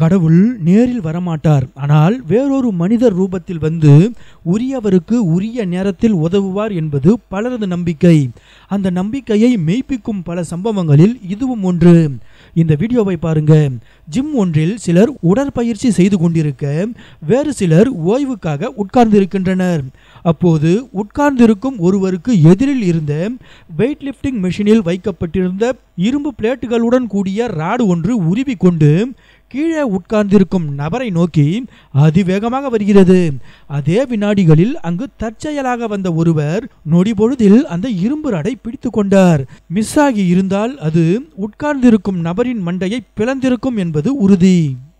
கடவுள் நேரில் வரமாட்டார் ஆனால் வேறொரு மனிதர் ரூபத்தில் வந்து உரியவருக்கு உரிய நேரத்தில் உதவுவார் என்பது பலரது நம்பிக்கை அந்த நம்பிக்கையை மெய்ப்பிக்கும் பல சம்பவங்களில் இதுவும் ஒன்று இந்த வீடியோவை பாருங்க ஜிம் ஒன்றில் சிலர் உடற்பயிற்சி செய்து கொண்டிருக்க வேறு சிலர் ஓய்வுக்காக உட்கார்ந்திருக்கின்றனர் அப்போது உட்கார்ந்திருக்கும் ஒருவருக்கு எதிரில் இருந்த வெயிட் லிஃப்டிங் மெஷினில் வைக்கப்பட்டிருந்த இரும்பு பிளேட்டுகளுடன் கூடிய ராடு ஒன்று உருவி கொண்டு கீழே உட்கார்ந்திருக்கும் நபரை நோக்கி அதிவேகமாக வருகிறது அதே வினாடிகளில் அங்கு தற்செயலாக வந்த ஒருவர் நொடி பொழுதில் அந்த இரும்பு ராடை பிடித்து கொண்டார் மிஸ் ஆகி இருந்தால் அது உட்கார்ந்திருக்கும் நபரின் மண்டையை பிளந்திருக்கும் என்பது உறுதி